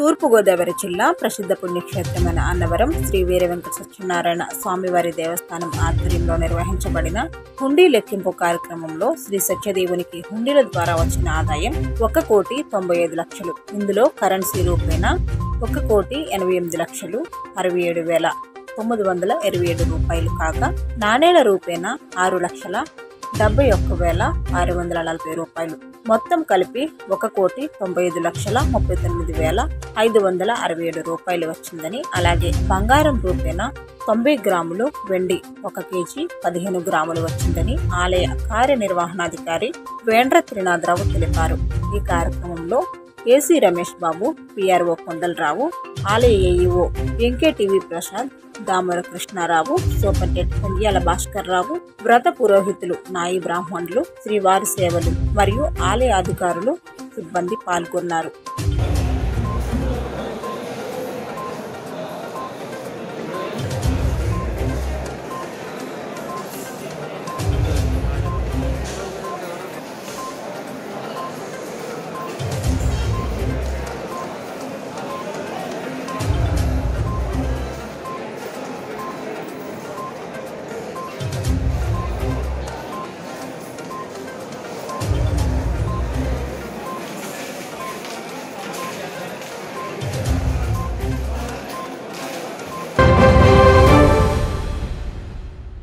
తూర్పుగోదావరి జిల్లా ప్రసిద్ధ పుణ్యక్షేత్రమైన అన్నవరం శ్రీ వీర వెంకట సత్యనారాయణ స్వామివారి దేవస్థానం ఆధ్వర్యంలో నిర్వహించబడిన హుండీ లెక్కింపు కార్యక్రమంలో శ్రీ సత్యదేవునికి హుండీల ద్వారా వచ్చిన ఆదాయం ఒక కోటి తొంభై ఐదు లక్షలు ఇందులో కరెన్సీ రూపేణా ఒక కోటి ఎనభై ఎనిమిది లక్షలు అరవై ఏడు వేల తొమ్మిది వందల ఇరవై ఏడు రూపాయలు కాక నాణేల రూపేణా ఆరు లక్షల డెబ్బై ఒక్క వేల ఆరు వందల నలభై రూపాయలు మొత్తం కలిపి ఒక కోటి తొంభై ఐదు లక్షల ముప్పై తొమ్మిది వేల ఐదు వందల అరవై ఏడు రూపాయలు వచ్చిందని అలాగే బంగారం రూపేణా తొంభై గ్రాములు వెండి ఒక కేజీ పదిహేను గ్రాములు వచ్చిందని ఆలయ కార్యనిర్వహణాధికారి వేండ్ర త్రినాథరావు తెలిపారు ఈ కార్యక్రమంలో ఏసీ రమేష్ బాబు పిఆర్ఓ కొండలరావు ఆలయ AEO MKTV Prasad Damara Krishnarao superintendent Pendiyala Bhaskar Rao వ్రత పురోహితులు నాయి బ్రాహ్మణులు శ్రీవారి సేవలు మరియు ఆలయ అధికారులు సిబ్బంది పాల్గొన్నారు